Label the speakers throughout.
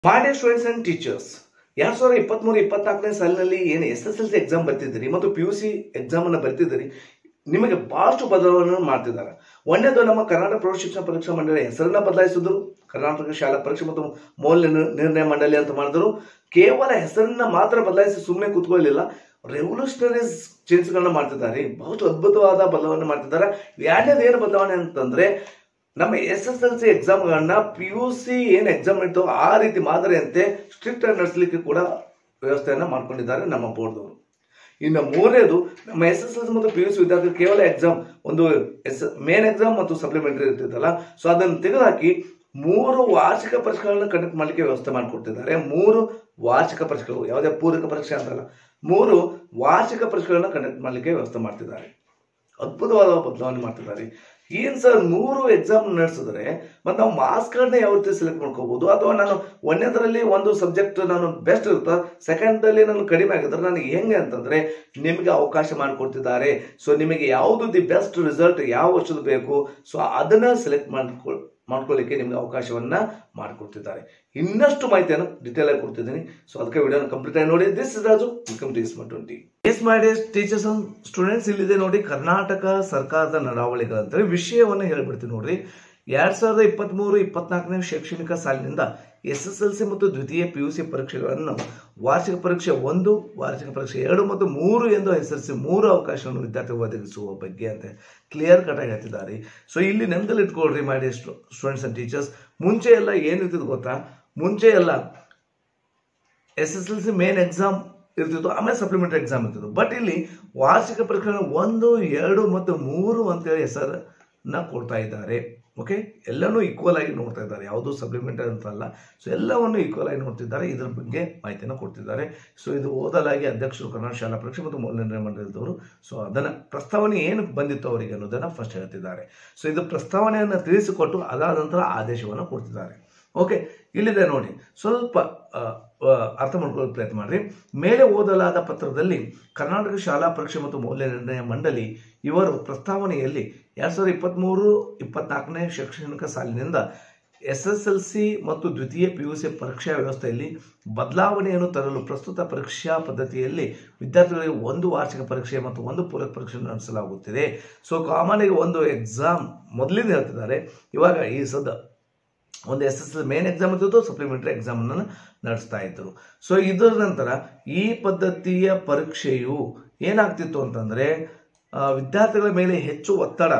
Speaker 1: ಮಾನ್ಯ students and teachers ಎರಡ್ ಸಾವಿರದ ಇಪ್ಪತ್ಮೂರು ಇಪ್ಪತ್ನಾಲ್ಕನೇ ಸಾಲಿನಲ್ಲಿ ಏನು S S L C exam ಬರ್ತಿದ್ದೀರಿ ಮತ್ತು ಪಿ ಯು ಸಿ ಎಕ್ಸಾಮ್ ಅನ್ನು ಬರ್ತಿದ್ದೀರಿ ನಿಮಗೆ ಬಹಳಷ್ಟು ಬದಲಾವಣೆ ಮಾಡ್ತಿದ್ದಾರೆ ಒಂದೇದು ನಮ್ಮ ಕರ್ನಾಟಕ ಪ್ರೌಢ ಶಿಕ್ಷಣ ಪರೀಕ್ಷಾ ಮಂಡಳಿ ಹೆಸರನ್ನ ಬದಲಾಯಿಸಿದ್ರು ಕರ್ನಾಟಕ ಶಾಲಾ ಪರೀಕ್ಷೆ ಮತ್ತು ಮೌಲ್ಯ ನಿರ್- ನಿರ್ಣಯ ಮಂಡಳಿ ಅಂತ ಮಾಡಿದ್ರು ಕೇವಲ ಹೆಸರನ್ನ ಮಾತ್ರ ಬದಲಾಯಿಸಿ ಸುಮ್ಮನೆ ಕೂತ್ಕೊಳ್ಳಿಲ್ಲ ರೆವಲ್ಯೂಷನರೀಸ್ ಚೇಂಜ್ಗಳನ್ನ ಮಾಡ್ತಿದ್ದಾರೆ ಬಹಳಷ್ಟು ಅದ್ಭುತವಾದ ಬದಲಾವಣೆ ಮಾಡ್ತಿದ್ದಾರೆ ಎರಡನೇದು ಏನು ಬದಲಾವಣೆ ಅಂತಂದ್ರೆ ನಮ್ಮ ಎಸ್ ಎಸ್ ಎಲ್ ಸಿ ಎಕ್ಸಾಮ್ಗಳನ್ನ ಪಿ ಯು ಸಿ ಏನು ಎಕ್ಸಾಮ್ ಇರ್ತೋ ಆ ರೀತಿ ಮಾದರಿಯಂತೆ ಸ್ಟ್ರಿಕ್ಟ್ ಆಗಿ ನಡೆಸಲಿಕ್ಕೆ ಕೂಡ ವ್ಯವಸ್ಥೆಯನ್ನ ಮಾಡ್ಕೊಂಡಿದ್ದಾರೆ ನಮ್ಮ ಬೋರ್ಡ್ದವರು ಇನ್ನು ಮೂರನೇದು ನಮ್ಮ ಎಸ್ ಎಸ್ ಎಲ್ ಸಿ ಮತ್ತು ಪಿ ಯು ಸಿ ವಿದ್ಯಾರ್ಥಿ ಕೇವಲ ಎಕ್ಸಾಮ್ ಒಂದು ಎಸ್ ಮೇನ್ ಎಕ್ಸಾಮ್ ಮತ್ತು ಸಪ್ಲಿಮೆಂಟರಿ ಇರ್ತಿತ್ತಲ್ಲ ಸೊ ಅದನ್ನು ತೆಗೆದುಹಾಕಿ ಮೂರು ವಾರ್ಷಿಕ ಪರೀಕ್ಷೆಗಳನ್ನ ಕಂಡಕ್ಟ್ ಮಾಡಲಿಕ್ಕೆ ವ್ಯವಸ್ಥೆ ಮಾಡಿಕೊಡ್ತಿದ್ದಾರೆ ಮೂರು ವಾರ್ಷಿಕ ಪರೀಕ್ಷೆಗಳು ಯಾವುದೇ ಪೂರಕ ಪರೀಕ್ಷೆ ಅಂತಲ್ಲ ಮೂರು ವಾರ್ಷಿಕ ಪರೀಕ್ಷೆಗಳನ್ನ ಕಂಡಕ್ಟ್ ಮಾಡಲಿಕ್ಕೆ ವ್ಯವಸ್ಥೆ ಮಾಡ್ತಿದ್ದಾರೆ ಅದ್ಭುತವಾದ ಬದಲಾವಣೆ ಮಾಡ್ತಿದ್ದಾರೆ ಏನ್ ಸರ್ ನೂರು ಎಕ್ಸಾಮ್ ನಡೆಸಿದ್ರೆ ಮತ್ತೆ ನಾವು ಮಾರ್ಕ್ಸ್ ಕಾರ್ಡ್ನ ಯಾವ ರೀತಿ ಸೆಲೆಕ್ಟ್ ಮಾಡ್ಕೋಬಹುದು ಅಥವಾ ನಾನು ಒಂದನೇದರಲ್ಲಿ ಒಂದು ಸಬ್ಜೆಕ್ಟ್ ನಾನು ಬೆಸ್ಟ್ ಇರುತ್ತೆ ಸೆಕೆಂಡ್ ಅಲ್ಲಿ ನಾನು ಕಡಿಮೆ ಆಗಿದ್ರೆ ನನಗೆ ಹೆಂಗೆ ಅಂತಂದ್ರೆ ನಿಮಗೆ ಅವಕಾಶ ಮಾಡಿಕೊಡ್ತಿದ್ದಾರೆ ಸೊ ನಿಮಗೆ ಯಾವುದು ದಿ ಬೆಸ್ಟ್ ರಿಸಲ್ಟ್ ಯಾವ ವರ್ಷದ ಬೇಕು ಸೊ ಅದನ್ನ ಸೆಲೆಕ್ಟ್ ಮಾಡ್ಕೊ ಮಾಡ್ಕೊಳ್ಳಿಕ್ಕೆ ನಿಮಗೆ ಅವಕಾಶವನ್ನ ಮಾಡಿಕೊಡ್ತಿದ್ದಾರೆ ಇನ್ನಷ್ಟು ಮಾಹಿತಿಯನ್ನು ಡೀಟೇಲ್ ಆಗಿ ಕೊಡ್ತಿದ್ದೀನಿ ಸೊ ಅದಕ್ಕೆ ವಿಡಿಯೋನ ಕಂಪ್ಲೀಟ್ ಆಗಿ ನೋಡಿ this is Raju welcome to ಇಸ್ಮಾ twenty S my days teachers and students ಇಲ್ಲಿದೆ ನೋಡಿ ಕರ್ನಾಟಕ ಸರ್ಕಾರದ ನಡಾವಳಿಗಳಂತೇಳಿ ವಿಷಯವನ್ನು ಹೇಳ್ಬಿಡ್ತೀನಿ ನೋಡ್ರಿ ಎರಡ್ ಸಾವಿರದ ಇಪ್ಪತ್ಮೂರು ಇಪ್ಪತ್ನಾಲ್ಕನೇ ಶೈಕ್ಷಣಿಕ ಸಾಲಿನಿಂದ ಎಸ್ ಎಸ್ ಎಲ್ ಸಿ ಮತ್ತು ದ್ವಿತೀಯ ಪಿ ಯು ಸಿ ಪರೀಕ್ಷೆಗಳನ್ನು ವಾರ್ಷಿಕ ಪರೀಕ್ಷೆ ಒಂದು ವಾರ್ಷಿಕ ಪರೀಕ್ಷೆ ಎರಡು ಮತ್ತು ಮೂರು ಎಂದು ಹೆಸರಿಸಿ ಮೂರು ಅವಕಾಶವನ್ನು ವಿದ್ಯಾರ್ಥಿಗಳು ಒದಗಿಸುವ ಬಗ್ಗೆ ಅಂತ ಕ್ಲಿಯರ್ ಕಟ್ ಆಗಿ ಹೇಳ್ತಿದ್ದಾರೆ ಸೊ ಇಲ್ಲಿ ನೆನಪಲ್ಲಿ ಇಟ್ಕೊಳ್ರಿ ಮಾಡಿ ಸ್ಟೂಡೆಂಟ್ಸ್ ಅಂಡ್ ಟೀಚರ್ಸ್ ಮುಂಚೆ ಎಲ್ಲ ಏನಿರ್ತಿದ್ದು ಗೊತ್ತಾ ಮುಂಚೆ ಎಲ್ಲ S S L C main exam ಇರ್ತಿತ್ತು ಆಮೇಲೆ ಸಪ್ಲಿಮೆಂಟರಿ ಎಕ್ಸಾಮ್ ಇರ್ತಿತ್ತು ಬಟ್ ಇಲ್ಲಿ ವಾರ್ಷಿಕ ಪರೀಕ್ಷೆ ಒಂದು ಎರಡು ಮತ್ತು ಮೂರು ಅಂತೇಳಿ ಹೆಸರನ್ನ ಕೊಡ್ತಾ ಇದ್ದಾರೆ ಓಕೆ ಎಲ್ಲನೂ ಈಕ್ವಲ್ ಆಗಿ ನೋಡ್ತಾ ಇದ್ದಾರೆ ಯಾವುದು ಸಪ್ಲಿಮೆಂಟರಿ ಅಂತಲ್ಲ ಸೊ ಎಲ್ಲವನ್ನು ಈಕ್ವಲ್ ಆಗಿ ನೋಡ್ತಿದ್ದಾರೆ ಇದರ ಬಗ್ಗೆ ಮಾಹಿತಿಯನ್ನು ಕೊಡ್ತಿದ್ದಾರೆ ಸೊ ಇದು ಓದಲಾಗಿ ಅಧ್ಯಕ್ಷರು ಕರ್ನಾಟಕ ಶಾಲಾ ಪರೀಕ್ಷೆ ಮತ್ತು ಮೌಲ್ಯ ನಿರ್ಣಯ ಮಂಡಳಿದವರು ಸೊ ಅದನ್ನ ಪ್ರಸ್ತಾವನೆ ಏನು ಬಂದಿತ್ತು ಅವರಿಗೆ ಅನ್ನೋದನ್ನ ಫಸ್ಟ್ ಹೇಳ್ತಿದ್ದಾರೆ ಸೊ ಇದು ಪ್ರಸ್ತಾವನೆಯನ್ನು ತಿಳಿಸಿಕೊಟ್ಟು ಅದಾದ ನಂತರ ಆದೇಶವನ್ನು ಕೊಡ್ತಿದ್ದಾರೆ ಓಕೆ ಇಲ್ಲಿದೆ ನೋಡಿ ಸ್ವಲ್ಪ ಆ, ಆ, ಅರ್ಥ ಮಾಡ್ಕೊಳ್ಳೋ ಪ್ರಯತ್ನ ಮಾಡ್ರಿ ಮೇಲೆ ಓದಲಾದ ಪತ್ರದಲ್ಲಿ ಕರ್ನಾಟಕ ಶಾಲಾ ಪರೀಕ್ಷೆ ಮತ್ತು ಮೌಲ್ಯ ನಿರ್ಣಯ ಮಂಡಳಿ ಇವರು ಪ್ರಸ್ತಾವನೆಯಲ್ಲಿ ಎರಡ್ ಸಾವಿರದ ಇಪ್ಪತ್ತ್ಮೂರು ಇಪ್ಪತ್ನಾಲ್ಕನೇ ಶೈಕ್ಷಣಿಕ ಸಾಲಿನಿಂದ ಎಸ್ ಎಸ್ ಎಲ್ ಸಿ ಮತ್ತು ದ್ವಿತೀಯ ಪಿ ಯು ಸಿ ಪರೀಕ್ಷಾ ವ್ಯವಸ್ಥೆಯಲ್ಲಿ ಬದಲಾವಣೆಯನ್ನು ತರಲು ಪ್ರಸ್ತುತ ಪರೀಕ್ಷಾ ಪದ್ಧತಿಯಲ್ಲಿ ವಿದ್ಯಾರ್ಥಿಗಳಿಗೆ ಒಂದು ವಾರ್ಷಿಕ ಪರೀಕ್ಷೆ ಮತ್ತು ಒಂದು ಪೂರಕ ಪರೀಕ್ಷೆ ನಡೆಸಲಾಗುತ್ತಿದೆ ಸೊ ಕಾಮನ್ ಆಗಿ ಒಂದು ಎಕ್ಸಾಮ್ ಮೊದಲಿಂದ ಹೇಳ್ತಿದ್ದಾರೆ ಇವಾಗ ಈ ಸದ ಒಂದು S S L main exam ಇದ್ದು ಸಪ್ಲಿಮೆಂಟರಿ ಎಕ್ಸಾಮ್ ಅನ್ನು ನಡೆಸ್ತಾ ಇದ್ರು ಸೊ ಇದರ ನಂತರ ಈ ಪದ್ಧತಿಯ ಪರೀಕ್ಷೆಯು ಏನಾಗ್ತಿತ್ತು ಅಂತಂದ್ರೆ ಆ, ವಿದ್ಯಾರ್ಥಿಗಳ ಮೇಲೆ ಹೆಚ್ಚು ಒತ್ತಡ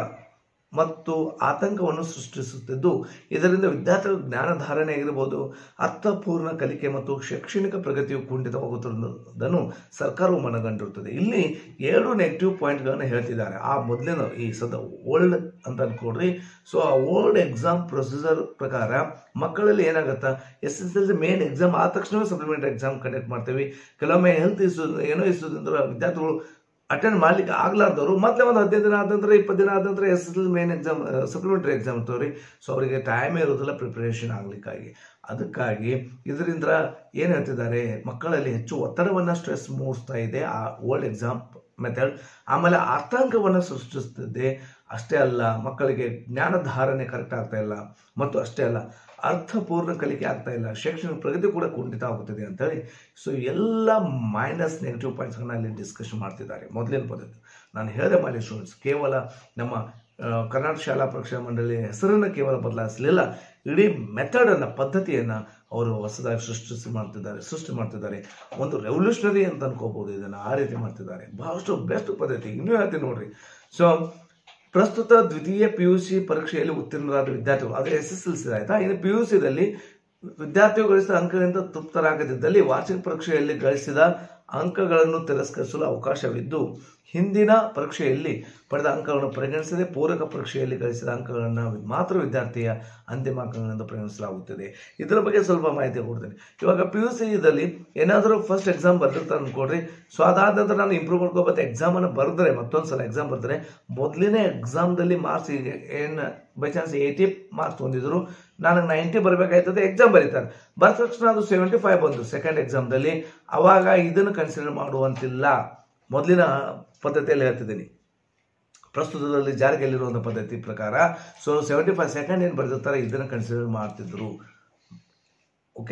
Speaker 1: ಮತ್ತು ಆತಂಕವನ್ನು ಸೃಷ್ಟಿಸುತ್ತಿದ್ದು ಇದರಿಂದ ವಿದ್ಯಾರ್ಥಿಗಳ ಜ್ಞಾನಧಾರಣೆ ಆಗಿರಬಹುದು ಅರ್ಥಪೂರ್ಣ ಕಲಿಕೆ ಮತ್ತು ಶೈಕ್ಷಣಿಕ ಪ್ರಗತಿಯು ಕುಂಠಿತವಾಗುತ್ತಿರುವುದನ್ನು ಸರ್ಕಾರವು ಮನಗಂಡಿರುತ್ತದೆ ಇಲ್ಲಿ ಎರಡು ನೆಗೆಟಿವ್ ಪಾಯಿಂಟ್ಗಳನ್ನು ಹೇಳ್ತಿದ್ದಾರೆ ಆ ಮೊದಲಿನ ಈ ಸದ ಓಲ್ಡ್ ಅಂತ ಅನ್ಕೊಡ್ರಿ ಸೊ ಆ ಓಲ್ಡ್ ಎಕ್ಸಾಮ್ ಪ್ರೊಸೀಜರ್ ಪ್ರಕಾರ ಮಕ್ಕಳಲ್ಲಿ ಏನಾಗುತ್ತಾ S S L C main exam ಆದ ತಕ್ಷಣವೇ ಸಪ್ಲಿಮೆಂಟರಿ ಎಕ್ಸಾಮ್ ಕಂಡಕ್ಟ್ ಮಾಡ್ತೀವಿ ಕೆಲವೊಮ್ಮೆ ಹೆಲ್ತ್ ಇಶ್ಯೂ ಏನೋ ಇಶ್ಯೂದಿಂದ ವಿದ್ಯಾರ್ಥಿಗಳು ಅಟೆಂಡ್ ಮಾಡ್ಲಿಕ್ಕೆ ಆಗ್ಲಾರ್ದವರು ಮತ್ತೆ ಒಂದು ಹದಿನೈದು ದಿನ ಆದ ನಂತರ ಇಪ್ಪತ್ತು ದಿನ ಆದ ನಂತರ S S main exam supplementary exam ಇರ್ತವ್ರಿ ಸೊ ಅವರಿಗೆ ಟೈಮೇ ಇರೋದಿಲ್ಲ ಪ್ರಿಪರೇಷನ್ ಆಗ್ಲಿಕ್ಕಾಗಿ ಅದಕ್ಕಾಗಿ ಇದರಿಂದ ಏನು ಹೇಳ್ತಿದ್ದಾರೆ ಮಕ್ಕಳಲ್ಲಿ ಹೆಚ್ಚು ಒತ್ತಡವನ್ನು ಸ್ಟ್ರೆಸ್ ಮೂಡಿಸ್ತಾ ಇದೆ ಆ ಓಲ್ಡ್ ಎಕ್ಸಾಮ್ ಮೆಥಡ್ ಆಮೇಲೆ ಆತಂಕವನ್ನು ಸೃಷ್ಟಿಸ್ತಿದೆ ಅಷ್ಟೇ ಅಲ್ಲ ಮಕ್ಕಳಿಗೆ ಜ್ಞಾನ ಧಾರಣೆ ಕರೆಕ್ಟ್ ಆಗ್ತಾ ಇಲ್ಲ ಮತ್ತು ಅಷ್ಟೇ ಅಲ್ಲ ಅರ್ಥಪೂರ್ಣ ಕಲಿಕೆ ಆಗ್ತಾ ಇಲ್ಲ ಶೈಕ್ಷಣಿಕ ಪ್ರಗತಿ ಕೂಡ ಕುಂಠಿತ ಆಗುತ್ತಿದೆ ಅಂತೇಳಿ ಸೊ ಎಲ್ಲ ಮೈನಸ್ ನೆಗೆಟಿವ್ ಪಾಯಿಂಟ್ಸ್ಗಳನ್ನ ಅಲ್ಲಿ ಡಿಸ್ಕಷನ್ ಮಾಡ್ತಿದ್ದಾರೆ ಮೊದಲಿನ ಪದ್ಧತಿ ನಾನು ಹೇಳಿದೆ ಮಾಡಿ ಸ್ಟೂಡೆಂಟ್ಸ್ ಕೇವಲ ನಮ್ಮ ಆ, ಕರ್ನಾಟಕ ಶಾಲಾ ಪರೀಕ್ಷಾ ಮಂಡಳಿ ಹೆಸರನ್ನು ಕೇವಲ ಬದಲಾಯಿಸಲಿಲ್ಲ ಇಡೀ ಮೆಥಡನ್ನು ಪದ್ಧತಿಯನ್ನು ಅವರು ಹೊಸದಾಗಿ ಸೃಷ್ಟಿಸಿ ಮಾಡ್ತಿದ್ದಾರೆ ಸೃಷ್ಟಿ ಮಾಡ್ತಿದ್ದಾರೆ ಒಂದು ರೆವಲ್ಯೂಷನರಿ ಅಂತ ಅನ್ಕೋಬಹುದು ಇದನ್ನು ಆ ರೀತಿ ಮಾಡ್ತಿದ್ದಾರೆ ಬಹಳಷ್ಟು ಬೆಸ್ಟ್ ಪದ್ಧತಿ ಇನ್ನೂ ಹೇಳ್ತೀನಿ ನೋಡ್ರಿ ಸೊ ಪ್ರಸ್ತುತ ದ್ವಿತೀಯ ಪಿ ಯು ಸಿ ಪರೀಕ್ಷೆಯಲ್ಲಿ ಉತ್ತೀರ್ಣರಾದ ವಿದ್ಯಾರ್ಥಿಗಳು ಅದು ಎಸ್ ಎಸ್ ಎಲ್ ಸಿ ಆಯ್ತಾ ಇನ್ನು ಪಿ ಯು ಸಿದಲ್ಲಿ ವಿದ್ಯಾರ್ಥಿಗಳು ಗಳಿಸಿದ ಅಂಕಗಳಿಂದ ತೃಪ್ತರಾಗದಿದ್ದಲ್ಲಿ ವಾರ್ಷಿಕ ಪರೀಕ್ಷೆಯಲ್ಲಿ ಗಳಿಸಿದ ಅಂಕಗಳನ್ನು ತಿರಸ್ಕರಿಸಲು ಅವಕಾಶವಿದ್ದು ಹಿಂದಿನ ಪರೀಕ್ಷೆಯಲ್ಲಿ ಪಡೆದ ಅಂಕಗಳನ್ನು ಪರಿಗಣಿಸದೆ ಪೂರಕ ಪರೀಕ್ಷೆಯಲ್ಲಿ ಗಳಿಸಿದ ಅಂಕಗಳನ್ನು ಮಾತ್ರ ವಿದ್ಯಾರ್ಥಿಯ ಅಂತಿಮ ಅಂಕಗಳಿಂದ ಪರಿಗಣಿಸಲಾಗುತ್ತದೆ ಇದರ ಬಗ್ಗೆ ಸ್ವಲ್ಪ ಮಾಹಿತಿ ಕೊಡ್ತೇನೆ ಇವಾಗ ಪಿ ಯು ಸಿದಲ್ಲಿ ಏನಾದರೂ ಫಸ್ಟ್ ಎಕ್ಸಾಮ್ ಬರ್ದಿರ್ತಾರೆ ಅನ್ಕೊಡ್ರಿ ಸೊ ಅದಾದ ನಂತರ ನಾನು ಇಂಪ್ರೂವ್ ಮಾಡ್ಕೋಬೇಕು ಎಕ್ಸಾಮ್ ಅನ್ನು ಬರೆದ್ರೆ ಮತ್ತೊಂದು ಸಲ ಎಕ್ಸಾಮ್ ಬರೆದ್ರೆ ಮೊದಲಿನ ಎಕ್ಸಾಮ್ದಲ್ಲಿ ಮಾರ್ಕ್ಸ್ ಏನು ಬೈ ಚಾನ್ಸ್ ಏಯ್ಟಿ ಮಾರ್ಕ್ಸ್ ಹೊಂದಿದ್ರು ನನಗೆ ನೈಂಟಿ ಬರಬೇಕಾಯ್ತದೆ ಎಕ್ಸಾಮ್ ಬರೀತಾರೆ ಬರೆದ ತಕ್ಷಣ ಅದು ಸೆವೆಂಟಿ ಫೈವ್ ಬಂತು ಸೆಕೆಂಡ್ ಎಕ್ಸಾಮ್ದಲ್ಲಿ ಅವಾಗ ಇದನ್ನು ಕನ್ಸಿಡರ್ ಮಾಡುವಂತಿಲ್ಲ ಮೊದಲಿನ ಪದ್ಧತಿಯಲ್ಲಿ ಹೇಳ್ತಿದ್ದೀನಿ ಪ್ರಸ್ತುತದಲ್ಲಿ ಜಾರಿಗೆಲ್ಲಿರುವಂಥ ಪದ್ಧತಿ ಪ್ರಕಾರ ಸೊ ಸೆವೆಂಟಿ ಫೈವ್ ಸೆಕೆಂಡ್ ಏನು ಬರೆದಿರ್ತಾರೆ ಇದನ್ನು ಕನ್ಸಿಡರ್ ಮಾಡ್ತಿದ್ರು ಓಕೆ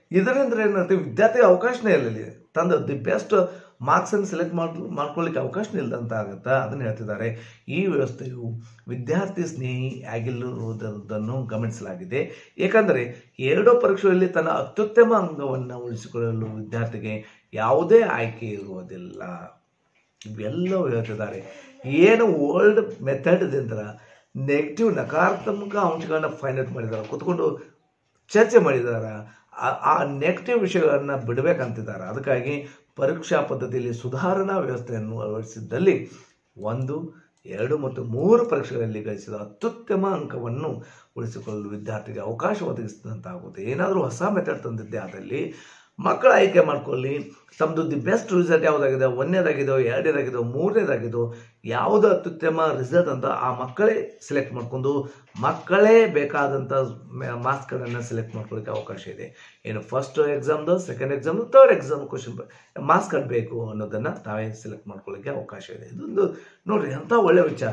Speaker 1: ಇದರಿಂದ ಏನಂತೆ ವಿದ್ಯಾರ್ಥಿಗೆ ಅವಕಾಶನೇ ಇಲ್ಲ ತಂದು ದಿ ಬೆಸ್ಟ್ ಮಾರ್ಕ್ಸ್ ಅನ್ನು ಸೆಲೆಕ್ಟ್ ಮಾಡ್ ಮಾಡ್ಕೊಳ್ಳಿಕ್ಕೆ ಅವಕಾಶನೇ ಇಲ್ಲದಂತ ಆಗುತ್ತಾ ಅದನ್ನು ಹೇಳ್ತಿದ್ದಾರೆ ಈ ವ್ಯವಸ್ಥೆಯು ವಿದ್ಯಾರ್ಥಿ ಸ್ನೇಹಿ ಆಗಿಲ್ಲುವುದನ್ನು ಗಮನಿಸಲಾಗಿದೆ ಏಕೆಂದರೆ ಎರಡೂ ಪರೀಕ್ಷೆಯಲ್ಲಿ ತನ್ನ ಅತ್ಯುತ್ತಮ ಅಂಗವನ್ನು ಉಳಿಸಿಕೊಳ್ಳಲು ವಿದ್ಯಾರ್ಥಿಗೆ ಯಾವುದೇ ಆಯ್ಕೆ ಇರುವುದಿಲ್ಲ ಇವೆಲ್ಲವೂ ಹೇಳ್ತಿದ್ದಾರೆ ಏನು ಓಲ್ಡ್ ಮೆಥಡ್ದಿಂದ ನೆಗೆಟಿವ್ ನಕಾರಾತ್ಮಕ ಅಂಶಗಳನ್ನ ಫೈಂಡ್ ಔಟ್ ಮಾಡಿದ್ದಾರೆ ಕೂತ್ಕೊಂಡು ಚರ್ಚೆ ಮಾಡಿದ್ದಾರೆ ಆ- ಆ ನೆಗೆಟಿವ್ ವಿಷಯಗಳನ್ನು ಬಿಡಬೇಕಂತಿದ್ದಾರೆ ಅದಕ್ಕಾಗಿ ಪರೀಕ್ಷಾ ಪದ್ಧತಿಯಲ್ಲಿ ಸುಧಾರಣಾ ವ್ಯವಸ್ಥೆಯನ್ನು ಅಳವಡಿಸಿದ್ದಲ್ಲಿ ಒಂದು ಎರಡು ಮತ್ತು ಮೂರು ಪರೀಕ್ಷೆಗಳಲ್ಲಿ ಗಳಿಸಿದ ಅತ್ಯುತ್ತಮ ಅಂಕವನ್ನು ಉಳಿಸಿಕೊಳ್ಳಲು ವಿದ್ಯಾರ್ಥಿಗೆ ಅವಕಾಶ ಒದಗಿಸಿದಂತಾಗುತ್ತೆ ಏನಾದರೂ ಹೊಸ ಮೆಥಡ್ ತಂದಿದ್ದೆ ಆದಲ್ಲಿ ಮಕ್ಕಳು ಆಯ್ಕೆ ಮಾಡ್ಕೊಳ್ಳಿ ತಮ್ಮದು ದಿ ಬೆಸ್ಟ್ ರಿಸಲ್ಟ್ ಯಾವುದಾಗಿದೆ ಒಂದನೇದಾಗಿದೋ ಎರಡನೇದಾಗಿದೋ ಮೂರನೇದಾಗಿದೋ ಯಾವುದು ಅತ್ಯುತ್ತಮ ರಿಸಲ್ಟ್ ಅಂತ ಆ ಮಕ್ಕಳೇ ಸೆಲೆಕ್ಟ್ ಮಾಡ್ಕೊಂಡು ಮಕ್ಕಳೇ ಬೇಕಾದಂಥ ಮಾರ್ಕ್ಸ್ಗಳನ್ನು ಸೆಲೆಕ್ಟ್ ಮಾಡ್ಕೊಳ್ಳಿಕ್ಕೆ ಅವಕಾಶ ಇದೆ ಏನು ಫಸ್ಟ್ ಎಕ್ಸಾಮ್ದು second exam third exam question marks card ಬೇಕು ಅನ್ನೋದನ್ನು ತಾವೇ ಸೆಲೆಕ್ಟ್ ಮಾಡ್ಕೊಳ್ಳಿಕ್ಕೆ ಅವಕಾಶ ಇದೆ ಇದೊಂದು ನೋಡ್ರಿ ಅಂಥ ಒಳ್ಳೆಯ ವಿಚಾರ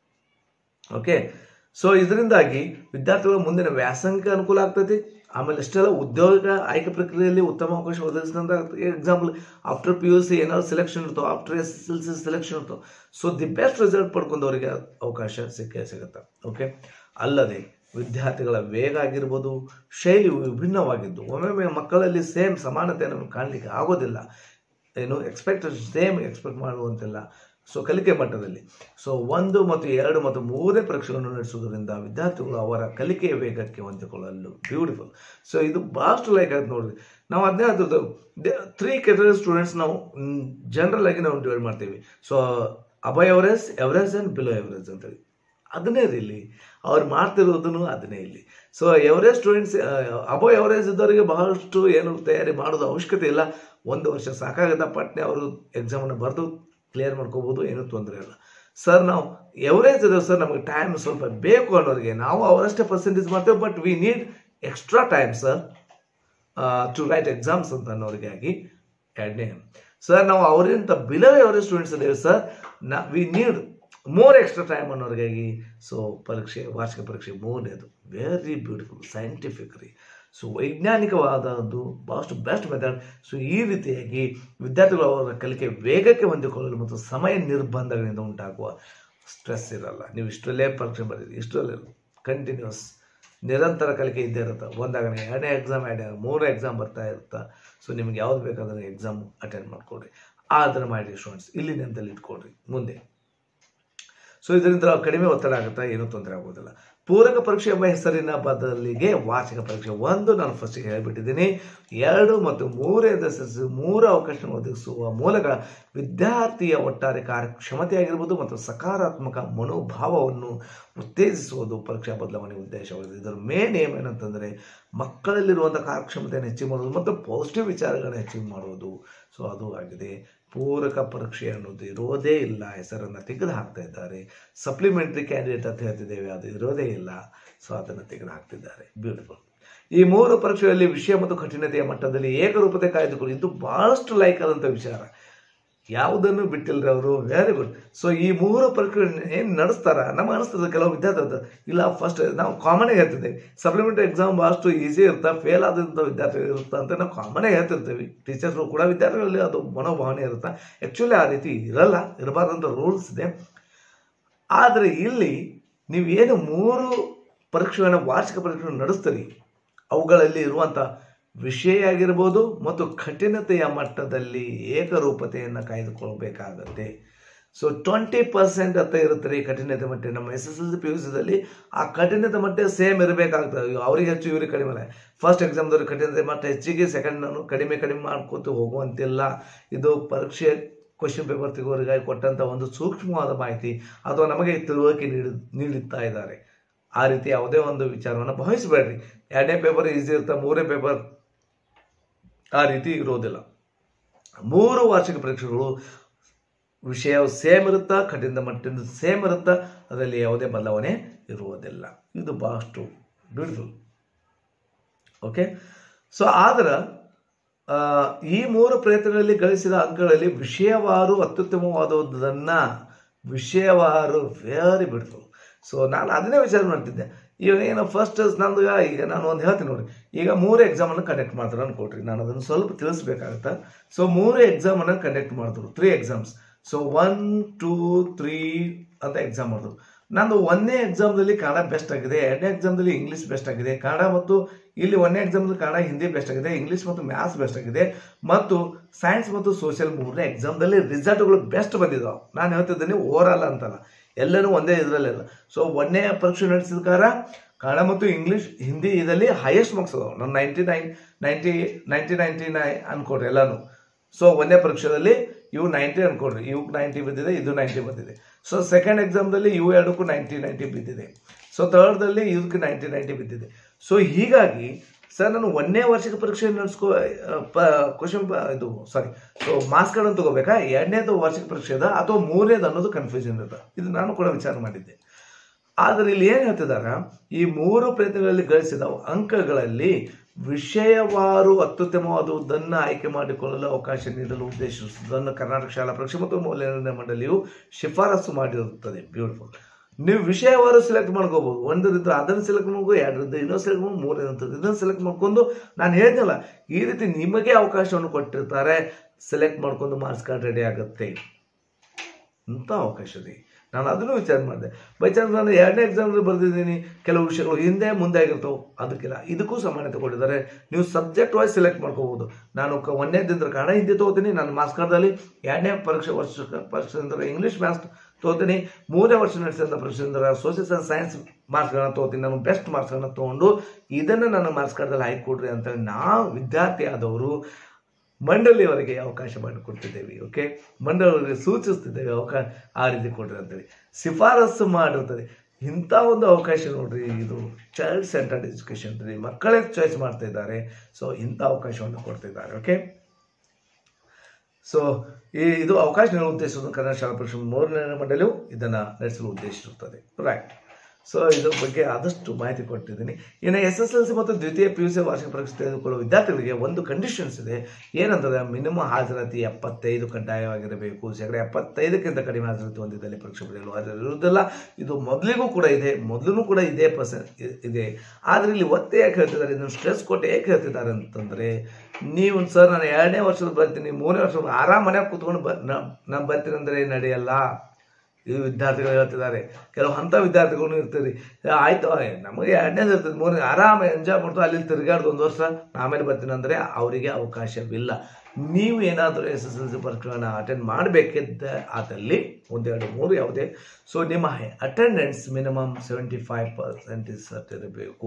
Speaker 1: ಓಕೆ ಸೊ ಇದರಿಂದಾಗಿ ವಿದ್ಯಾರ್ಥಿಗಳ ಮುಂದಿನ ವ್ಯಾಸಂಗಕ್ಕೆ ಅನುಕೂಲ ಆಗ್ತೈತಿ ಆಮೇಲೆ ಅಷ್ಟೆಲ್ಲ ಉದ್ಯೋಗ ಆಯ್ಕೆ ಪ್ರಕ್ರಿಯೆಯಲ್ಲಿ ಉತ್ತಮ ಅವಕಾಶ ಒದಗಿಸಿದಂತ example after P U C ಏನಾದ್ರು ಸೆಲೆಕ್ಷನ್ ಇರ್ತೋ after S S L C selection ಇರ್ತೋ ಸೊ ದಿ ಬೆಸ್ಟ್ ರಿಸಲ್ಟ್ ಪಡ್ಕೊಂಡವರಿಗೆ ಅವಕಾಶ ಸಿಕ್ಕೇ ಸಿಗುತ್ತೆ ಓಕೆ ಅಲ್ಲದೆ ವಿದ್ಯಾರ್ಥಿಗಳ ವೇಗ ಆಗಿರ್ಬೋದು ಶೈಲಿ ವಿಭಿನ್ನವಾಗಿದ್ದು ಒಮ್ಮೊಮ್ಮೆ ಮಕ್ಕಳಲ್ಲಿ ಸೇಮ್ ಸಮಾನತೆಯನ್ನು ಕಾಣಲಿಕ್ಕೆ ಆಗೋದಿಲ್ಲ ಏನು ಎಕ್ಸ್ಪೆಕ್ಟ್ ಸೇಮ್ ಎಕ್ಸ್ಪೆಕ್ಟ್ ಮಾಡುವಂತಿಲ್ಲ ಸೊ ಕಲಿಕೆ ಮಟ್ಟದಲ್ಲಿ ಸೊ ಒಂದು ಮತ್ತು ಎರಡು ಮತ್ತು ಮೂರನೇ ಪರೀಕ್ಷೆಗಳನ್ನು ನಡೆಸುವುದರಿಂದ ವಿದ್ಯಾರ್ಥಿಗಳು ಅವರ ಕಲಿಕೆಯ ವೇಗಕ್ಕೆ ಹೊಂದಿಕೊಳ್ಳಲು ಬ್ಯೂಟಿಫುಲ್ ಸೊ ಇದು ಭಾಳಷ್ಟು ಲೈಕ್ ಆಗುತ್ತೆ ನೋಡ್ರಿ ನಾವು ಅದನ್ನೇ ಅದ್ರದ್ದು ತ್ರೀ ಕೆಟಗರಿ ಸ್ಟೂಡೆಂಟ್ಸ್ ನಾವು ಜನರಲ್ ಆಗಿ ನಾವು ಡಿವೈಡ್ ಮಾಡ್ತೀವಿ so above average average and below average ಅಂತೇಳಿ ಅದನ್ನೇ ರೀ ಇಲ್ಲಿ ಅವ್ರು ಮಾಡ್ತಿರೋದನ್ನು ಅದನ್ನೇ ಇಲ್ಲಿ so average students above average ಇದ್ದವರಿಗೆ ಬಹಳಷ್ಟು ಏನು ತಯಾರಿ ಮಾಡೋದು ಅವಶ್ಯಕತೆ ಇಲ್ಲ ಒಂದು ವರ್ಷ ಸಾಕಾಗತ್ತ ಪಟ್ನೆ ಅವರು ಎಕ್ಸಾಮನ್ನು ಬರೆದು ಕ್ಲಿಯರ್ ಮಾಡ್ಕೋಬೋದು ಏನೂ ತೊಂದರೆ ಇಲ್ಲ ಸರ್ ನಾವು ಎವರೇಜ್ ಇದಾವೆ ಸರ್ ನಮಗೆ ಟೈಮ್ ಸ್ವಲ್ಪ ಬೇಕು ಅನ್ನೋರಿಗೆ ನಾವು ಅವರಷ್ಟೇ ಪರ್ಸೆಂಟೇಜ್ ಮಾಡ್ತೇವೆ but we need extra time sir to write exams ಅಂತ ಅನ್ನೋರಿಗಾಗಿ ಎರಡನೇ ಸರ್ ನಾವು ಅವರಿಂದ ಬಿಲೋ ಎವರೇಜ್ ಸ್ಟೂಡೆಂಟ್ಸ್ ಇದ್ದೇವೆ ಸರ್ ನಾ we need more extra time ಅನ್ನೋರಿಗಾಗಿ ಸೊ ಪರೀಕ್ಷೆ ವಾರ್ಷಿಕ ಪರೀಕ್ಷೆ ಮೂರನೇದು ವೆರಿ ಬ್ಯೂಟಿಫುಲ್ ಸೈಂಟಿಫಿಕ್ ರೀ ಸೊ ವೈಜ್ಞಾನಿಕವಾದದ್ದು ಭಾಳಷ್ಟು ಬೆಸ್ಟ್ ಮೆಥಡ್ ಸೊ ಈ ರೀತಿಯಾಗಿ ವಿದ್ಯಾರ್ಥಿಗಳು ಅವರ ಕಲಿಕೆ ವೇಗಕ್ಕೆ ಹೊಂದಿಕೊಳ್ಳಲು ಮತ್ತು ಸಮಯ ನಿರ್ಬಂಧಗಳಿಂದ ಉಂಟಾಗುವ ಸ್ಟ್ರೆಸ್ ಇರಲ್ಲ ನೀವು ಇಷ್ಟರಲ್ಲೇ ಪರೀಕ್ಷೆ ಬರೀರಿ ಇಷ್ಟರಲ್ಲೇ ಕಂಟಿನ್ಯೂಸ್ ನಿರಂತರ ಕಲಿಕೆ ಇದ್ದೇ ಇರುತ್ತೆ ಒಂದಾಗನೇ ಎರಡನೇ ಎಕ್ಸಾಮ್ ಎರಡನೇ ಮೂರನೇ ಎಕ್ಸಾಮ್ ಬರ್ತಾ ಇರುತ್ತೆ ಸೊ ನಿಮ್ಗೆ ಯಾವ್ದು ಬೇಕಾದ್ರೆ ಎಕ್ಸಾಮ್ ಅಟೆಂಡ್ ಮಾಡ್ಕೊಡ್ರಿ ಆ ಥರ ಮಾಡಿರಿ ಸ್ಟೂಡೆಂಟ್ಸ್ ಇಲ್ಲಿ ನೆನಪಲ್ಲಿ ಇಟ್ಕೊಡ್ರಿ ಮುಂದೆ ಸೊ ಇದರಿಂದ ಕಡಿಮೆ ಒತ್ತಡ ಆಗುತ್ತಾ ಏನೂ ತೊಂದರೆ ಆಗೋದಿಲ್ಲ ಪೂರಕ ಪರೀಕ್ಷೆ ಎಂಬ ಹೆಸರಿನ ಬದಲಿಗೆ ವಾರ್ಷಿಕ ಪರೀಕ್ಷೆ ಒಂದು ನಾನು ಫಸ್ಟಿಗೆ ಹೇಳಿಬಿಟ್ಟಿದ್ದೀನಿ ಎರಡು ಮತ್ತು ಮೂರನೇ ದಸರಿಸಿ ಮೂರು ಅವಕಾಶ ಒದಗಿಸುವ ಮೂಲಕ ವಿದ್ಯಾರ್ಥಿಯ ಒಟ್ಟಾರೆ ಕಾರ್ಯಕ್ಷಮತೆಯಾಗಿರ್ಬೋದು ಮತ್ತು ಸಕಾರಾತ್ಮಕ ಮನೋಭಾವವನ್ನು ಉತ್ತೇಜಿಸುವುದು ಪರೀಕ್ಷಾ ಬದಲಾವಣೆ ಉದ್ದೇಶವಾಗಿದೆ ಇದರ ಮೇನ್ ಏಮ್ ಏನಂತಂದರೆ ಮಕ್ಕಳಲ್ಲಿರುವಂಥ ಕಾರ್ಯಕ್ಷಮತೆಯನ್ನು ಹೆಚ್ಚಿಗೆ ಮಾಡೋದು ಮತ್ತು ಪಾಸಿಟಿವ್ ವಿಚಾರಗಳನ್ನು ಹೆಚ್ಚಿಗೆ ಮಾಡುವುದು ಸೊ ಅದು ಆಗಿದೆ ಪೂರಕ ಪರೀಕ್ಷೆ ಅನ್ನೋದು ಇರೋದೇ ಇಲ್ಲ ಹೆಸರನ್ನು ತೆಗೆದು ಹಾಕ್ತಾ ಇದ್ದಾರೆ ಸಪ್ಲಿಮೆಂಟ್ರಿ ಕ್ಯಾಂಡಿಡೇಟ್ ಅಂತ ಹೇಳ್ತಿದ್ದೇವೆ ಅದು ಇರೋದೇ ಇಲ್ಲ ಸೊ ಅದನ್ನು ತೆಗೆದು ಹಾಕ್ತಿದ್ದಾರೆ ಬ್ಯೂಟಿಫುಲ್ ಈ ಮೂರು ಪರೀಕ್ಷೆಯಲ್ಲಿ ವಿಷಯ ಮತ್ತು ಕಠಿಣತೆಯ ಮಟ್ಟದಲ್ಲಿ ಏಕರೂಪತೆ ಕಾಯ್ದುಕೊಳ್ಳಿ ಇದು ಬಹಳಷ್ಟು ಲೈಕ್ ಆದಂಥ ವಿಚಾರ ಯಾವುದನ್ನು ಬಿಟ್ಟಿಲ್ಲರಿ ಅವರು ವೆರಿ ಗುಡ್ ಸೊ ಈ ಮೂರು ಪರೀಕ್ಷೆ ಏನು ನಡೆಸ್ತಾರ ನಮಗೆ ಅನಿಸ್ತದೆ ಕೆಲವು ವಿದ್ಯಾರ್ಥಿ ಇಲ್ಲ ಫಸ್ಟ್ ನಾವು ಕಾಮನಾಗಿ ಹೇಳ್ತಿದ್ದೇವೆ ಸಪ್ಲಿಮೆಂಟರಿ ಎಕ್ಸಾಮ್ ಭಾಳಷ್ಟು ಈಸಿ ಇರ್ತಾ ಫೇಲ್ ಆದಂಥ ವಿದ್ಯಾರ್ಥಿಗಳು ಇರುತ್ತೆ ಅಂತ ನಾವು ಕಾಮನಾಗಿ ಹೇಳ್ತಿರ್ತೀವಿ ಟೀಚರ್ಸ್ಗಳು ಕೂಡ ವಿದ್ಯಾರ್ಥಿಗಳಲ್ಲಿ ಅದು ಮನೋಭಾವನೆ ಇರುತ್ತೆ ಆ್ಯಕ್ಚುಲಿ ಆ ರೀತಿ ಇರಲ್ಲ ಇರಬಾರ್ದಂಥ ರೂಲ್ಸ್ ಇದೆ ಆದರೆ ಇಲ್ಲಿ ನೀವು ಏನು ಮೂರು ಪರೀಕ್ಷೆಗಳನ್ನ ವಾರ್ಷಿಕ ಪರೀಕ್ಷೆಗಳನ್ನು ನಡೆಸ್ತೀರಿ ಅವುಗಳಲ್ಲಿ ಇರುವಂಥ ವಿಷಯ ಆಗಿರ್ಬೋದು ಮತ್ತು ಕಠಿಣತೆಯ ಮಟ್ಟದಲ್ಲಿ ಏಕರೂಪತೆಯನ್ನು ಕಾಯ್ದುಕೊಳ್ಬೇಕಾಗತ್ತೆ ಸೊ ಟ್ವೆಂಟಿ ಪರ್ಸೆಂಟ್ ಅಂತ ಇರುತ್ತೆ ರೀ ಕಠಿಣತೆ ಮಟ್ಟ ನಮ್ಮ S S L C P U ಸಿದಲ್ಲಿ ಆ ಕಠಿಣತೆ ಮಟ್ಟ ಸೇಮ್ ಇರಬೇಕಾಗ್ತದೆ ಅವ್ರಿಗೆ ಹೆಚ್ಚು ಇವ್ರಿಗೆ ಕಡಿಮೆ ಇಲ್ಲ ಫಸ್ಟ್ ಎಕ್ಸಾಮ್ದವ್ರಿಗೆ ಕಠಿಣತೆ ಮಟ್ಟ ಹೆಚ್ಚಿಗೆ ಸೆಕೆಂಡ್ ನಾನು ಕಡಿಮೆ ಕಡಿಮೆ ಮಾಡ್ಕೋತ ಹೋಗುವಂತಿಲ್ಲ ಇದು ಪರೀಕ್ಷೆ ಕ್ವಶನ್ ಪೇಪರ್ ತೆಗೋರಿಗಾಗಿ ಕೊಟ್ಟಂಥ ಒಂದು ಸೂಕ್ಷ್ಮವಾದ ಮಾಹಿತಿ ಅಥವಾ ನಮಗೆ ತಿಳುವಳಿಕೆ ನೀಡಿ ನೀಡುತ್ತಾ ಇದ್ದಾರೆ ಆ ರೀತಿ ಯಾವುದೇ ಒಂದು ವಿಚಾರವನ್ನು ಭಾವಿಸಬೇಡ್ರಿ ಎರಡನೇ ಪೇಪರ್ ಈಸಿ ಇರ್ತಾ ಮೂರನೇ ಪೇಪರ್ ಆ ರೀತಿ ಇರೋದಿಲ್ಲ ಮೂರು ವಾರ್ಷಿಕ ಪರೀಕ್ಷೆಗಳು ವಿಷಯ ಸೇಮ್ ಇರುತ್ತಾ ಕಠಿಣ ಮಟ್ಟಿಂದ ಸೇಮ್ ಇರುತ್ತಾ ಅದರಲ್ಲಿ ಯಾವುದೇ ಬದಲಾವಣೆ ಇರುವುದಿಲ್ಲ ಇದು ಬಹಳಷ್ಟು ಬ್ಯೂಟಿಫುಲ್ ಓಕೆ ಸೊ ಆದ್ರೆ ಆ, ಈ ಮೂರು ಪ್ರಯತ್ನಗಳಲ್ಲಿ ಗಳಿಸಿದ ಅಂಕಗಳಲ್ಲಿ ವಿಷಯವಾರು ಅತ್ಯುತ್ತಮವಾದದನ್ನ ವಿಷಯವಾರು ವೆರಿ ಬ್ಯೂಟಿಫುಲ್ ಸೊ ನಾನು ಅದನ್ನೇ ವಿಚಾರ ಮಾಡ್ತಿದ್ದೆ ಇವಾಗ ಏನೋ ಫಸ್ಟ್ ನಂದು ಈಗ ನಾನು ಒಂದು ಹೇಳ್ತೀನಿ ನೋಡಿ ಈಗ ಮೂರು ಎಕ್ಸಾಮನ್ನು ಕಂಡಕ್ಟ್ ಮಾಡ್ತಾರೆ ಅನ್ಕೊಟ್ರಿ ನಾನು ಅದನ್ನು ಸ್ವಲ್ಪ ತಿಳಿಸ್ಬೇಕಾಗತ್ತಾ ಸೊ ಮೂರು ಎಕ್ಸಾಮನ್ನು ಕಂಡಕ್ಟ್ ಮಾಡಿದ್ರು three exams so one two three ಅಂತ ಎಕ್ಸಾಮ್ ಮಾಡಿದ್ರು ನಂದು ಒಂದನೇ ಎಕ್ಸಾಮ್ದಲ್ಲಿ ಕನ್ನಡ ಬೆಸ್ಟ್ ಆಗಿದೆ ಎರಡನೇ ಎಕ್ಸಾಮ್ದಲ್ಲಿ ಇಂಗ್ಲೀಷ್ ಬೆಸ್ಟ್ ಆಗಿದೆ ಕನ್ನಡ ಮತ್ತು ಇಲ್ಲಿ ಒಂದನೇ ಎಕ್ಸಾಮ್ದಲ್ಲಿ ಕನ್ನಡ ಹಿಂದಿ ಬೆಸ್ಟ್ ಆಗಿದೆ ಇಂಗ್ಲೀಷ್ ಮತ್ತು ಮ್ಯಾಥ್ಸ್ ಬೆಸ್ಟ್ ಆಗಿದೆ ಮತ್ತು ಸೈನ್ಸ್ ಮತ್ತು ಸೋಷಿಯಲ್ ಮೂರನೇ ಎಕ್ಸಾಮ್ದಲ್ಲಿ ರಿಸಲ್ಟ್ಗಳು ಬೆಸ್ಟ್ ಬಂದಿದ್ದಾವೆ ನಾನು ಹೇಳ್ತಿದ್ದೀನಿ ಓವರ್ ಆಲ್ ಅಂತಲ್ಲ ಎಲ್ಲನೂ ಒಂದೇ ಇದರಲ್ಲಿಲ್ಲ ಸೊ ಒಂದನೇ ಪರೀಕ್ಷೆ ನಡೆಸಿದ ಕಾರ ಕನ್ನಡ ಮತ್ತು ಇಂಗ್ಲೀಷ್ ಹಿಂದಿ ಇದರಲ್ಲಿ ಹೈಯೆಸ್ಟ್ ಮಾರ್ಕ್ಸ್ ಅದಾವೆ ನಾನು ninety nine ninety ninety ninety nine ಅನ್ಕೊಡ್ರಿ ಎಲ್ಲಾನು ಸೊ ಒಂದನೇ ಪರೀಕ್ಷೆಯಲ್ಲಿ ಇವು ನೈಂಟಿ ಅನ್ಕೊಡ್ರಿ ಇವ್ಗೆ ನೈಂಟಿ ಬಿದ್ದಿದೆ ಇದು ನೈಂಟಿ ಬಂದಿದೆ ಸೊ ಸೆಕೆಂಡ್ ಎಕ್ಸಾಮ್ದಲ್ಲಿ ಇವು ಎರಡಕ್ಕೂ ನೈಂಟಿ ನೈಂಟಿ ಬಿದ್ದಿದೆ ಸೊ ಥರ್ಡ್ದಲ್ಲಿ ಇದಕ್ಕೆ ನೈಂಟಿ ನೈಂಟಿ ಬಿದ್ದಿದೆ ಸೊ ಹೀಗಾಗಿ ಸರ್ ನಾನು ಒಂದನೇ ವರ್ಷಕ್ಕೆ ಪರೀಕ್ಷೆ ನಡೆಸ್ಕೋ ಕ್ವಶನ್ ಇದು ಸಾರಿ ಸೊ ಮಾರ್ಕ್ಸ್ ಕಾರ್ಡನ್ನು ತಗೋಬೇಕಾ ಎರಡನೇದು ವಾರ್ಷಿಕ ಪರೀಕ್ಷೆ ಅದ ಅಥವಾ ಮೂರನೇದು ಅನ್ನೋದು ಕನ್ಫ್ಯೂಷನ್ ಇರುತ್ತೆ ಇದು ನಾನು ಕೂಡ ವಿಚಾರ ಮಾಡಿದ್ದೆ ಆದರೆ ಇಲ್ಲಿ ಏನು ಹೇಳ್ತಿದಾರ ಈ ಮೂರು ಪ್ರಯತ್ನಗಳಲ್ಲಿ ಗಳಿಸಿದ ಅಂಕಗಳಲ್ಲಿ ವಿಷಯವಾರು ಅತ್ಯುತ್ತಮವಾದುದನ್ನು ಆಯ್ಕೆ ಮಾಡಿಕೊಳ್ಳಲು ಅವಕಾಶ ನೀಡಲು ಉದ್ದೇಶಿಸುವುದನ್ನು ಕರ್ನಾಟಕ ಶಾಲಾ ಪರೀಕ್ಷೆ ಮತ್ತು ಮೌಲ್ಯನಿರ್ಣಯ ಮಂಡಳಿಯು ಶಿಫಾರಸು ಮಾಡಿರುತ್ತದೆ ಬ್ಯೂಟಿಫುಲ್ ನೀವು ವಿಷಯವಾರು ಸೆಲೆಕ್ಟ್ ಮಾಡ್ಕೋಬಹುದು ಒಂದರಿಂದ ಅದನ್ನು ಸೆಲೆಕ್ಟ್ ಮಾಡ್ಕೋ ಎರಡರಿಂದ ಇನ್ನೊಂದು ಸೆಲೆಕ್ಟ್ ಮಾಡ್ಕೊ ಮೂರರಿಂದ ಇದನ್ನು ಸೆಲೆಕ್ಟ್ ಮಾಡ್ಕೊಂಡು ನಾನು ಹೇಳಿದ್ನಲ್ಲ ಈ ರೀತಿ ನಿಮಗೆ ಅವಕಾಶವನ್ನು ಕೊಟ್ಟಿರ್ತಾರೆ ಸೆಲೆಕ್ಟ್ ಮಾಡ್ಕೊಂಡು ಮಾರ್ಕ್ಸ್ ಕಾರ್ಡ್ ರೆಡಿ ಆಗುತ್ತೆ ಇಂಥ ಅವಕಾಶ ಇದೆ ನಾನು ಅದನ್ನು ವಿಚಾರ ಮಾಡಿದೆ ಬೈ ಚಾನ್ಸ್ ನಾನು ಎರಡನೇ ಎಕ್ಸಾಮ್ನಲ್ಲಿ ಬರೆದಿದ್ದೀನಿ ಕೆಲವು ವಿಷಯಗಳು ಹಿಂದೆ ಮುಂದೆ ಆಗಿರ್ತಾವೆ ಅದಕ್ಕಿಲ್ಲ ಇದಕ್ಕೂ ಸಮಾನತೆ ಕೊಟ್ಟಿದ್ದಾರೆ ನೀವು ಸಬ್ಜೆಕ್ಟ್ ವೈಸ್ ಸೆಲೆಕ್ಟ್ ಮಾಡ್ಕೋಬೋದು ನಾನು ಕ ಒಂದನೇದಿಂದ ಕನ್ನಡ ಹಿಂದಿ ತೊಗೋತೀನಿ ನಾನು ಮಾರ್ಕ್ಸ್ ಕಾರ್ಡ್ದಲ್ಲಿ ಎರಡನೇ ಪರೀಕ್ಷೆ ವರ್ಷ ಪರೀಕ್ಷೆಯಿಂದ ಇಂಗ್ಲೀಷ್ ಮ್ಯಾಥ್ಸ್ ತೊಗೋತೀನಿ ಮೂರನೇ ವರ್ಷ ನಡೆಸಿದಂಥ ಪರೀಕ್ಷೆಯಿಂದ ಸೋಷಿಯಲ್ ಸೈನ್ಸ್ ಸೈನ್ಸ್ ಮಾರ್ಕ್ಸ್ಗಳನ್ನ ತೊಗೋತೀನಿ ನಾನು ಬೆಸ್ಟ್ ಮಾರ್ಕ್ಸ್ಗಳನ್ನ ತೊಗೊಂಡು ಇದನ್ನು ನಾನು ಮಾರ್ಕ್ಸ್ ಕಾರ್ಡ್ದಲ್ಲಿ ಹಾಕಿ ಕೊಡ್ರಿ ಅಂತೇಳಿ ನಾವು ವಿದ್ಯಾರ್ಥಿ ಆದವರು ಮಂಡಳಿಯವರಿಗೆ ಅವಕಾಶ ಮಾಡಿಕೊಡ್ತಿದ್ದೇವೆ ಓಕೆ ಮಂಡಳಿಯವರಿಗೆ ಸೂಚಿಸ್ತಿದ್ದೇವೆ ಅವಕಾಶ ಆ ರೀತಿ ಕೊಡ್ರಿ ಅಂತೇಳಿ ಶಿಫಾರಸು ಮಾಡಿರ್ತದೆ ಇಂಥ ಒಂದು ಅವಕಾಶ ನೋಡ್ರಿ ಇದು ಚೈಲ್ಡ್ ಸೆಂಟರ್ಡ್ ಎಜುಕೇಶನ್ ರೀ ಮಕ್ಕಳೇ ಚಾಯ್ಸ್ ಮಾಡ್ತಾ ಇದ್ದಾರೆ ಸೊ ಇಂಥ ಅವಕಾಶವನ್ನು ಕೊಡ್ತಿದ್ದಾರೆ ಓಕೆ ಸೊ ಈ ಇದು ಅವಕಾಶ ನೀಡಲು ಉದ್ದೇಶಿಸುವುದು ಕನ್ನಡ ಶಾಲಾ ಪರಿಷತ್ ಮೂರನೇ ಮಂಡಳಿಯು ಇದನ್ನು ನಡೆಸಲು ಉದ್ದೇಶಿಸುತ್ತದೆ ರೈಟ್ ಸೊ ಇದ್ರ ಬಗ್ಗೆ ಆದಷ್ಟು ಮಾಹಿತಿ ಕೊಟ್ಟಿದ್ದೀನಿ ಇನ್ನು ಎಸ್ ಎಸ್ ಎಲ್ ಸಿ ಮತ್ತು ದ್ವಿತೀಯ ಪಿ ಯು ಸಿ ವಾರ್ಷಿಕ ಪರೀಕ್ಷೆ ತೆಗೆದುಕೊಳ್ಳುವ ವಿದ್ಯಾರ್ಥಿಗಳಿಗೆ ಒಂದು ಕಂಡೀಷನ್ಸ್ ಇದೆ ಏನಂದ್ರೆ ಮಿನಿಮಮ್ ಹಾಜರಾತಿ ಎಪ್ಪತ್ತೈದು ಕಡ್ಡಾಯವಾಗಿರಬೇಕು ಶೇಕಡ ಎಪ್ಪತ್ತೈದಕ್ಕಿಂತ ಕಡಿಮೆ ಹಾಜರಾತಿ ಹೊಂದಿದ್ದಲ್ಲಿ ಪರೀಕ್ಷೆ ಬರೆಯಲು ಇರುವುದಿಲ್ಲ ಇದು ಮೊದಲಿಗೂ ಕೂಡ ಇದೆ ಮೊದಲು ಕೂಡ ಇದೇ ಪರ್ಸೆಂಟ್ ಇದೆ ಆದರೆ ಇಲ್ಲಿ ಒತ್ತೆ ಯಾಕೆ ಹೇಳ್ತಿದ್ದಾರೆ ಇದನ್ನು ಸ್ಟ್ರೆಸ್ ಕೊಟ್ಟು ಏಕೆ ಹೇಳ್ತಿದ್ದಾರೆ ಅಂತಂದರೆ ನೀವು ಸರ್ ನಾನು ಎರಡನೇ ವರ್ಷದ ಬರ್ತೀನಿ ಮೂರನೇ ವರ್ಷ ಆರಾಮ್ ಮನೆಯಾಗ ಕೂತ್ಕೊಂಡು ಬ ನಾನು ಬರ್ತೀನಿ ಅಂದರೆ ನಡೆಯಲ್ಲ ಇದು ವಿದ್ಯಾರ್ಥಿಗಳು ಹೇಳ್ತಿದ್ದಾರೆ ಕೆಲವು ಅಂಥ ವಿದ್ಯಾರ್ಥಿಗಳು ಇರ್ತೀರಿ ಆಯ್ತು ನಮಗೆ ಎರಡನೇದು ಇರ್ತದೆ ಮೂರನೇ ಆರಾಮ ಎಂಜಾಯ್ ಮಾಡ್ತು ಅಲ್ಲಿ ತಿರುಗಾಡ್ದು ಒಂದು ವರ್ಷ ಆಮೇಲೆ ಬರ್ತೀನಿ ಅಂದರೆ ಅವರಿಗೆ ಅವಕಾಶವಿಲ್ಲ ನೀವು ಏನಾದರೂ ಎಸ್ ಎಸ್ ಎಲ್ ಸಿ ಪರೀಕ್ಷೆಗಳನ್ನ ಅಟೆಂಡ್ ಮಾಡಬೇಕಿದ್ದ ಆದಲ್ಲಿ ಒಂದೆರಡು ಮೂರು ಯಾವುದೇ ಸೊ ನಿಮ್ಮ attendance minimum seventy five percentage ಇರಬೇಕು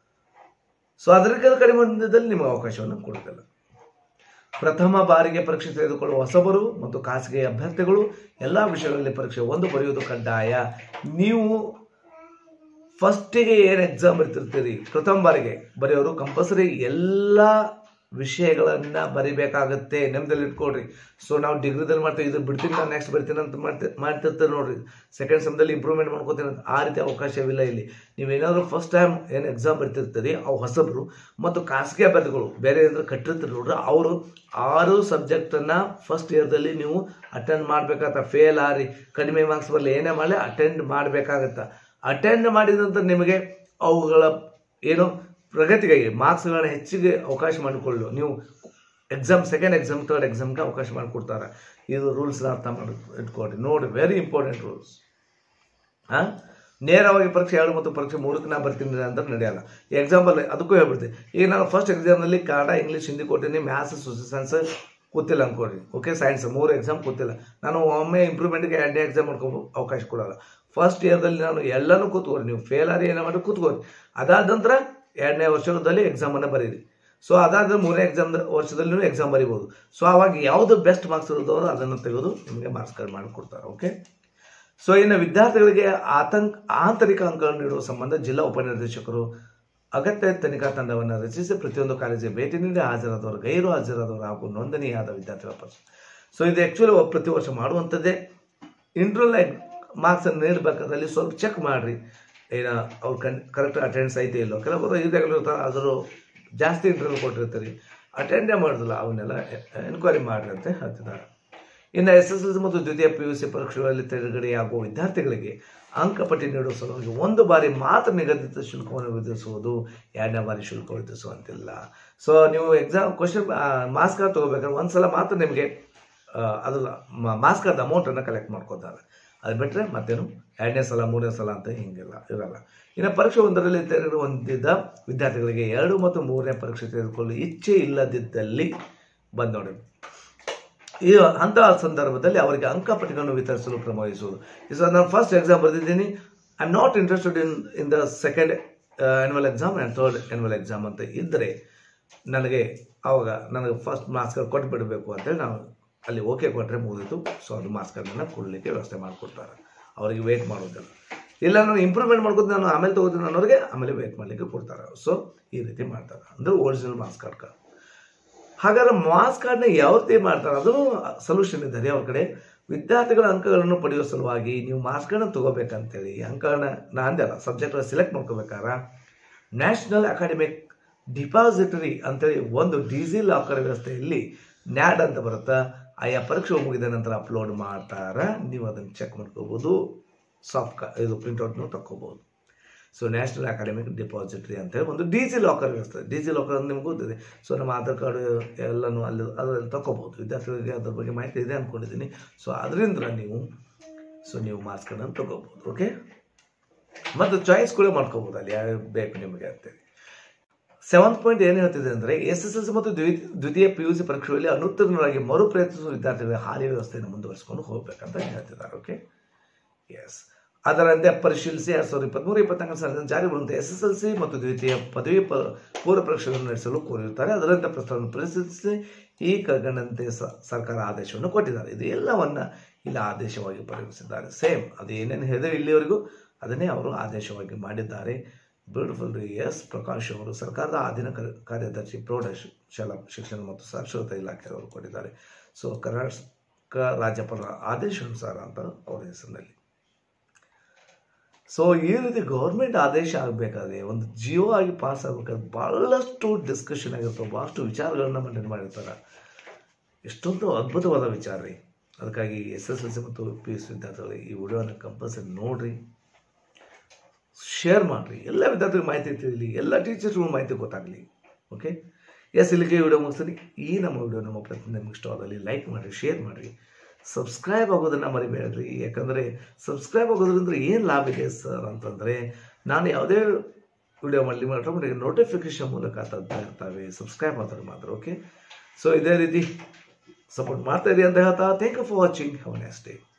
Speaker 1: ಸೊ ಅದಕ್ಕಿಂತ ಕಡಿಮೆ ಹೊಂದಿದ್ದಲ್ಲಿ ನಿಮಗೆ ಅವಕಾಶವನ್ನು ಕೊಡೋದಿಲ್ಲ ಪ್ರಥಮ ಬಾರಿಗೆ ಪರೀಕ್ಷೆ ತೆಗೆದುಕೊಳ್ಳುವ ಹೊಸಬರು ಮತ್ತು ಖಾಸಗಿ ಅಭ್ಯರ್ಥಿಗಳು ಎಲ್ಲ ವಿಷಯಗಳಲ್ಲಿ ಪರೀಕ್ಷೆ ಒಂದು ಬರೆಯುವುದು ಕಡ್ಡಾಯ ನೀವು ಫಸ್ಟಿಗೆ ಏನು ಎಕ್ಸಾಮ್ ಬರಿತಿರ್ತೀರಿ ಪ್ರಥಮ ಬಾರಿಗೆ ಬರೆಯೋರು ಕಂಪಲ್ಸರಿ ಎಲ್ಲ ವಿಷಯಗಳನ್ನು ಬರಿಬೇಕಾಗತ್ತೆ ನೆಮ್ಮದಲ್ಲಿ ಇಟ್ಕೊಳ್ರಿ ಸೊ ನಾವು ಡಿಗ್ರಿದಲ್ಲಿ ಮಾಡ್ತೀವಿ ಇದು ಬಿಡ್ತೀನಿ ನಾನು ನೆಕ್ಸ್ಟ್ ಬರ್ತೀನಿ ಅಂತ ಮಾಡ್ತಿ ಮಾಡ್ತಿರ್ತಾರೆ ನೋಡ್ರಿ ಸೆಕೆಂಡ್ ಸೆಮ್ದಲ್ಲಿ ಇಂಪ್ರೂವ್ಮೆಂಟ್ ಮಾಡ್ಕೋತೀನಿ ಅಂತ ಆ ರೀತಿ ಅವಕಾಶವಿಲ್ಲ ಇಲ್ಲಿ ನೀವೇನಾದರೂ ಫಸ್ಟ್ ಟೈಮ್ ಏನು ಎಕ್ಸಾಮ್ ಬರ್ತಿರ್ತೀರಿ ಅವು ಹೊಸಬರು ಮತ್ತು ಖಾಸಗಿ ಅಭ್ಯರ್ಥಿಗಳು ಬೇರೆ ಏನಾದ್ರು ಕಟ್ಟಿರ್ತಾರೆ ನೋಡ್ರಿ ಅವರು ಆರು ಸಬ್ಜೆಕ್ಟನ್ನು ಫಸ್ಟ್ ಇಯರ್ದಲ್ಲಿ ನೀವು ಅಟೆಂಡ್ ಮಾಡಬೇಕಾಗತ್ತೆ ಫೇಲ್ ಆರಿ ಕಡಿಮೆ ಮಾರ್ಕ್ಸ್ ಬರಲಿ ಏನೇ ಮಾಡಲಿ ಅಟೆಂಡ್ ಮಾಡಬೇಕಾಗತ್ತೆ ಅಟೆಂಡ್ ಮಾಡಿದ ನಂತರ ನಿಮಗೆ ಅವುಗಳ ಏನು ಪ್ರಗತಿಗಾಗಿ ಮಾರ್ಕ್ಸ್ಗಳನ್ನ ಹೆಚ್ಚಿಗೆ ಅವಕಾಶ ಮಾಡಿಕೊಳ್ಳಲು ನೀವು ಎಕ್ಸಾಮ್ ಸೆಕೆಂಡ್ ಎಕ್ಸಾಮ್ ಥರ್ಡ್ ಎಕ್ಸಾಮ್ಗೆ ಅವಕಾಶ ಮಾಡಿಕೊಡ್ತಾರೆ ಇದು ರೂಲ್ಸ್ನ ಅರ್ಥ ಮಾಡಿ ಇಟ್ಕೊಳ್ರಿ ನೋಡಿ ವೆರಿ ಇಂಪಾರ್ಟೆಂಟ್ ರೂಲ್ಸ್ ಹಾಂ ನೇರವಾಗಿ ಪರೀಕ್ಷೆ ಎರಡು ಮತ್ತು ಪರೀಕ್ಷೆ ಮೂರಕ್ಕೆ ನಾ ಬರ್ತೀನಿ ಅಂದ್ರೆ ನಡೆಯಲ್ಲ ಎಕ್ಸಾಂಪಲ್ ಅದಕ್ಕೂ ಹೇಳ್ಬಿಡ್ತೀನಿ ಈಗ ನಾನು ಫಸ್ಟ್ ಎಕ್ಸಾಮ್ನಲ್ಲಿ ಕನ್ನಡ ಇಂಗ್ಲೀಷ್ ಹಿಂದಿ ಕೊಟ್ಟಿನಿ ಮ್ಯಾಥ್ಸ್ ಸೋಷಿಯಲ್ ಸೈನ್ಸ್ ಕೂತಿಲ್ಲ ಅನ್ಕೊಡ್ರಿ ಓಕೆ ಸೈನ್ಸ್ ಮೂರು ಎಕ್ಸಾಮ್ ಕೂತಿಲ್ಲ ನಾನು ಒಮ್ಮೆ ಇಂಪ್ರೂವ್ಮೆಂಟ್ಗೆ ಎರಡನೇ ಎಕ್ಸಾಮ್ ಮಾಡ್ಕೊ ಅವಕಾಶ ಕೊಡಲ್ಲ ಫಸ್ಟ್ ಇಯರ್ದಲ್ಲಿ ನಾನು ಎಲ್ಲನೂ ಕೂತ್ಕೊರಿ ನೀವು ಫೇಲ್ ಆಗಿ ಏನೋ ಮಾಡಿ ಕೂತ್ಕೊರಿ ಅದಾದ ನಂತರ ಎರಡನೇ ವರ್ಷದಲ್ಲಿ ಎಕ್ಸಾಮನ್ನು ಬರೀರಿ ಸೊ ಅದಾದ್ರೆ ಮೂರನೇ ಎಕ್ಸಾಮ್ ವರ್ಷದಲ್ಲಿ ಎಕ್ಸಾಮ್ ಬರಿಬೋದು ಸೊ ಅವಾಗ ಯಾವುದು ಬೆಸ್ಟ್ ಮಾರ್ಕ್ಸ್ ಇರೋದವರು ಅದನ್ನು ತೆಗೆದು ನಿಮಗೆ ಮಾರ್ಕ್ಸ್ ಕಾರ್ಡ್ ಮಾಡಿಕೊಡ್ತಾರೆ ಓಕೆ ಸೊ ಇನ್ನು ವಿದ್ಯಾರ್ಥಿಗಳಿಗೆ ಆತಂಕ ಆಂತರಿಕ ಅಂಕಗಳನ್ನು ನೀಡುವ ಸಂಬಂಧ ಜಿಲ್ಲಾ ಉಪನಿರ್ದೇಶಕರು ಅಗತ್ಯ ತನಿಖಾ ತಂಡವನ್ನು ರಚಿಸಿ ಪ್ರತಿಯೊಂದು ಕಾಲೇಜಿಗೆ ಭೇಟಿ ನೀಡಿ ಹಾಜರಾದವರು ಗೈರು ಹಾಜರಾದವರು ಹಾಗೂ ನೋಂದಣಿಯಾದ ವಿದ್ಯಾರ್ಥಿಗಳ ಪರಿಚಯ ಸೊ ಇದು ಆ್ಯಕ್ಚುಲಿ ಪ್ರತಿ ವರ್ಷ ಮಾಡುವಂಥದ್ದೇ ಇಂಟ್ರಲ್ ಮಾರ್ಕ್ಸನ್ನು ನೀಡಬೇಕಾದಲ್ಲಿ ಸ್ವಲ್ಪ ಚೆಕ್ ಮಾಡಿರಿ ಏನ ಅವ್ರು ಕನ್ ಕರೆಕ್ಟ್ ಅಟೆಂಡೆನ್ಸ್ ಐತೆ ಇಲ್ಲೋ ಕೆಲವರು ಇದಾಗಲೂ ಇರ್ತಾರೆ ಆದರೂ ಜಾಸ್ತಿ ಇಂಟರ್ವ್ಯೂ ಕೊಟ್ಟಿರ್ತಾರೆ ಅಟೆಂಡೇ ಮಾಡೋದಿಲ್ಲ ಅವನ್ನೆಲ್ಲ ಎನ್ಕ್ವೈರಿ ಮಾಡಿರಿ ಅಂತ ಹೇಳ್ತಿದ್ದಾರೆ ಇನ್ನು ಎಸ್ ಎಸ್ ಎಲ್ ಸಿ ಮತ್ತು ದ್ವಿತೀಯ ಪಿ ಯು ಸಿ ಪರೀಕ್ಷೆಗಳಲ್ಲಿ ತೆರಗಡೆಯಾಗುವ ವಿದ್ಯಾರ್ಥಿಗಳಿಗೆ ಅಂಕಪಟ್ಟಿ ನೀಡುವ ಸಲುವಾಗಿ ಒಂದು ಬಾರಿ ಮಾತ್ರ ನಿಗದಿತ ಶುಲ್ಕವನ್ನು ವಿಧಿಸುವುದು ಎರಡನೇ ಬಾರಿ ಶುಲ್ಕ ವಿಧಿಸುವಂತಿಲ್ಲ ಸೊ ನೀವು ಎಕ್ಸಾಮ್ ಕ್ವಶನ್ ಮಾರ್ಕ್ಸ್ ಕಾರ್ಡ್ ತಗೋಬೇಕಾದ್ರೆ ಒಂದ್ಸಲ ಮಾತ್ರ ನಿಮಗೆ ಅದು ಮಾರ್ಕ್ಸ್ ಕಾರ್ಡ್ ಅಮೌಂಟನ್ನು ಕಲೆಕ್ಟ್ ಮಾಡ್ಕೋತಾರೆ ಅದು ಬಿಟ್ಟರೆ ಮತ್ತೇನು ಎರಡನೇ ಸಲ ಮೂರನೇ ಸಲ ಅಂತ ಹಿಂಗಿಲ್ಲ ಇರಲ್ಲ ಇನ್ನು ಪರೀಕ್ಷೆ ಒಂದರಲ್ಲಿ ತೆರಳು ಹೊಂದಿದ್ದ ವಿದ್ಯಾರ್ಥಿಗಳಿಗೆ ಎರಡು ಮತ್ತು ಮೂರನೇ ಪರೀಕ್ಷೆ ತೆಗೆದುಕೊಳ್ಳಲು ಇಚ್ಛೆ ಇಲ್ಲದಿದ್ದಲ್ಲಿ ಬಂದ್ ನೋಡಿ ಈ ಅಂತಹ ಸಂದರ್ಭದಲ್ಲಿ ಅವರಿಗೆ ಅಂಕಪಟ್ಟಿಗಳನ್ನು ವಿತರಿಸಲು ಕ್ರಮ ವಹಿಸುವುದು ಇದು ನಾನು ಫಸ್ಟ್ ಎಕ್ಸಾಮ್ ಬರೆದಿದ್ದೀನಿ I am not interested in in the second annual exam and third annual exam ಅಂತ ಇದ್ದರೆ ನನಗೆ ಆವಾಗ ನನಗೆ ಫಸ್ಟ್ ಮಾರ್ಕ್ಸ್ ಕಾರ್ಡ್ ಕೊಟ್ಬಿಡಬೇಕು ಅಂತೇಳಿ ನಾವು ಅಲ್ಲಿ ಓಕೆ ಕೊಟ್ಟರೆ ಮುಗಿದಿತ್ತು ಸೊ ಅದು ಮಾರ್ಕ್ಸ್ ಕಾರ್ಡನ್ನು ಕೊಡಲಿಕ್ಕೆ ವ್ಯವಸ್ಥೆ ಮಾಡಿಕೊಡ್ತಾರೆ ಅವರಿಗೆ ವೇಟ್ ಮಾಡೋದಿಲ್ಲ ಇಲ್ಲ ನಾನು ಇಂಪ್ರೂವ್ಮೆಂಟ್ ಮಾಡ್ಕೊಂಡು ನಾನು ಆಮೇಲೆ ತಗೋತೀನಿ ಅನ್ನೋರಿಗೆ ಆಮೇಲೆ ವೇಟ್ ಮಾಡಲಿಕ್ಕೆ ಕೊಡ್ತಾರೆ ಸೊ ಈ ರೀತಿ ಮಾಡ್ತಾರೆ ಅಂದರೆ ಒರಿಜಿನಲ್ ಮಾರ್ಕ್ಸ್ ಕಾರ್ಡ್ ಕಾರ್ಡ್ ಹಾಗಾದ್ರೆ ಮಾರ್ಕ್ಸ್ ಕಾರ್ಡ್ನ ಯಾವ ರೀತಿ ಮಾಡ್ತಾರೆ ಅದು ಸೊಲ್ಯೂಷನ್ ಇದ್ದಾರೆ ಅವ್ರ ಕಡೆ ವಿದ್ಯಾರ್ಥಿಗಳ ಅಂಕಗಳನ್ನು ಪಡೆಯುವ ಸಲುವಾಗಿ ನೀವು ಮಾರ್ಕ್ಸ್ ಕಾರ್ಡ್ನ ತಗೋಬೇಕಂತೇಳಿ ಅಂಕಗಳನ್ನ ನಾ ಅಂದಲ್ಲ ಸಬ್ಜೆಕ್ಟ್ ಸೆಲೆಕ್ಟ್ ಮಾಡ್ಕೋಬೇಕಾರ ನ್ಯಾಷನಲ್ ಅಕಾಡೆಮಿಕ್ ಡಿಪಾಸಿಟರಿ ಅಂತೇಳಿ ಒಂದು ಡಿಜಿ ಲಾಕರ್ ವ್ಯವಸ್ಥೆಯಲ್ಲಿ ನ್ಯಾಡ್ ಅಂತ ಬರುತ್ತಾ ಆಯಾ ಪರೀಕ್ಷೆ ಮುಗಿದ ನಂತರ ಅಪ್ಲೋಡ್ ಮಾಡ್ತಾರ ನೀವು ಅದನ್ನು ಚೆಕ್ ಮಾಡ್ಕೋಬೋದು ಸಾಫ್ಟ್ ಕಾ ಇದು ಪ್ರಿಂಟ್ಔಟ್ನು ತಕ್ಕೋಬೋದು ಸೊ ನ್ಯಾಷನಲ್ ಅಕಾಡೆಮಿಕ್ ಡಿಪಾಸಿಟರಿ ಅಂತೇಳಿ ಒಂದು ಡಿ ಜಿ ಲಾಕರ್ ವ್ಯವಸ್ಥೆ ಡಿ ಜಿ ಲಾಕರ್ ನಿಮ್ಗೆ ಗೊತ್ತಿದೆ ಸೊ ನಮ್ಮ ಆಧಾರ್ ಕಾರ್ಡ್ ಎಲ್ಲನೂ ಅಲ್ಲಿ ಅದರಲ್ಲಿ ತಗೋಬೋದು ವಿದ್ಯಾರ್ಥಿಗಳಿಗೆ ಅದ್ರ ಬಗ್ಗೆ ಮಾಹಿತಿ ಇದೆ ಅಂದ್ಕೊಂಡಿದ್ದೀನಿ ಸೊ ಅದರಿಂದ ನೀವು ಸೊ ನೀವು ಮಾರ್ಕ್ಸ್ ಕಾರ್ಡನ್ನು ತಗೋಬೋದು ಓಕೆ ಮತ್ತು ಚಾಯ್ಸ್ ಕೂಡ ಮಾಡ್ಕೋಬೋದು ಅಲ್ಲಿ ಯಾವ ಬೇಕು ನಿಮಗೆ ಅಂತೇಳಿ ಸೆವೆಂತ್ ಪಾಯಿಂಟ್ ಏನು ಹೇಳ್ತಿದೆ ಅಂದರೆ ಎಸ್ ಎಸ್ ಎಲ್ ಸಿ ಮತ್ತು ದ್ವಿ ದ್ವಿತೀಯ ಪಿ ಯು ಸಿ ಪರೀಕ್ಷೆಯಲ್ಲಿ ಅನುತ್ತೀರ್ಣರಾಗಿ ಮರು ಪ್ರಯತ್ನಿಸುವ ವಿದ್ಯಾರ್ಥಿಗಳ ಹಾಲಿ ವ್ಯವಸ್ಥೆಯನ್ನು ಮುಂದುವರಿಸಿಕೊಂಡು ಹೋಗ್ಬೇಕಂತ ಹೇಳ್ತಿದ್ದಾರೆ ಓಕೆ ಎಸ್ ಅದರಂತೆ ಪರಿಶೀಲಿಸಿ ಎರಡ್ ಸಾವಿರದ ಇಪ್ಪತ್ಮೂರು ಇಪ್ಪತ್ನಾಲ್ಕು ಸಾಲಿನ ಜಾರಿ ಬರುವಂತೆ ಎಸ್ ಎಸ್ ಎಲ್ ಸಿ ಮತ್ತು ದ್ವಿತೀಯ ಪದವಿ ಪ ಪೂರ್ವ ಪರೀಕ್ಷೆಗಳನ್ನು ನಡೆಸಲು ಕೋರಿರುತ್ತಾರೆ ಅದರಂತೆ ಪ್ರಸ್ತಾವನೆ ಪರಿಶೀಲಿಸಿ ಈ ಕೆಳಗಂಡಂತೆ ಸ- ಸರ್ಕಾರ ಆದೇಶವನ್ನು ಕೊಟ್ಟಿದ್ದಾರೆ ಇದು ಎಲ್ಲವನ್ನ ಇಲ್ಲಿ ಆದೇಶವಾಗಿ ಪರಿಗಣಿಸಿದ್ದಾರೆ ಸೇಮ್ ಅದು ಏನೇನು ಹೇಳಿದೆ ಇಲ್ಲಿವರೆಗೂ ಅದನ್ನೇ ಅವರು ಆದೇಶವಾಗಿ ಮಾಡಿದ್ದಾರೆ ಬ್ಯೂಟಿಫುಲ್ ರೀ ಎಸ್ ಪ್ರಕಾಶ್ ಅವರು ಸರ್ಕಾರದ ಅಧೀನ ಕ- ಕಾರ್ಯದರ್ಶಿ ಪ್ರೌಢ ಶಿ- ಶಾಲಾ ಶಿಕ್ಷಣ ಮತ್ತು ಸಾಕ್ಷರತಾ ಇಲಾಖೆಯವರು ಕೊಟ್ಟಿದ್ದಾರೆ ಸೊ ಕರ್ನಾಟಕ ರಾಜ್ಯಪಾಲರ ಆದೇಶಾನುಸಾರ ಅಂತ ಅವರ ಹೆಸರಿನಲ್ಲಿ ಸೊ ಈ ರೀತಿ ಗೌರ್ಮೆಂಟ್ ಆದೇಶ ಆಗಬೇಕಾದ್ರೆ ಒಂದು ಜಿಯೋ ಆಗಿ ಪಾಸ್ ಆಗಬೇಕಾದ್ರೆ ಭಾಳಷ್ಟು ಡಿಸ್ಕಷನ್ ಆಗಿರ್ತವೆ ಭಾಳಷ್ಟು ವಿಚಾರಗಳನ್ನ ಮಂಡನೆ ಮಾಡಿರ್ತಾರೆ ಎಷ್ಟೊಂದು ಅದ್ಭುತವಾದ ವಿಚಾರ ರೀ ಅದಕ್ಕಾಗಿ ಎಸ್ ಎಸ್ ಎಲ್ ಸಿ ಮತ್ತು ಪಿ ಯು ಸಿ ವಿದ್ಯಾರ್ಥಿಗಳಿಗೆ ಈ ವಿಡಿಯೋನ ಕಂಪಲ್ಸರಿ ನೋಡ್ರಿ ಶೇರ್ ಮಾಡಿರಿ ಎಲ್ಲ ವಿದ್ಯಾರ್ಥಿಗಳಿಗೆ ಮಾಹಿತಿ ತಿಳಿಲಿ ಎಲ್ಲ ಟೀಚರ್ಸ್ಗಳು ಮಾಹಿತಿ ಗೊತ್ತಾಗಲಿ ಓಕೆ ಎಸ್ ಇಲ್ಲಿಗೆ ವಿಡಿಯೋ ಮುಗಿಸ್ತೀನಿ ಈ ನಮ್ಮ ವಿಡಿಯೋ ನಮ್ಮ ಪ್ರತಿ ನಿಮ್ಗೆ ಇಷ್ಟವಾದಲ್ಲಿ ಲೈಕ್ ಮಾಡಿರಿ ಶೇರ್ ಮಾಡಿರಿ ಸಬ್ಸ್ಕ್ರೈಬ್ ಆಗೋದನ್ನು ಮರಿಬೇಡ್ರಿ ಯಾಕಂದರೆ ಸಬ್ಸ್ಕ್ರೈಬ್ ಆಗೋದ್ರಿಂದ ಏನು ಲಾಭ ಇದೆ ಸರ್ ಅಂತಂದರೆ ನಾನು ಯಾವುದೇ ವಿಡಿಯೋ ಮಾಡಲಿ ಆಟೋಮೆಟಿಕ್ ನೋಟಿಫಿಕೇಶನ್ ಮೂಲಕ ತರ್ತಾ ಇರ್ತವೆ ಸಬ್ಸ್ಕ್ರೈಬ್ ಮಾಡ್ತಾರೆ ಮಾತ್ರ ಓಕೆ ಸೊ ಇದೇ ರೀತಿ ಸಪೋರ್ಟ್ ಮಾಡ್ತಾ ಇರಿ ಅಂತ ಹೇಳ್ತಾ thank you for watching have next day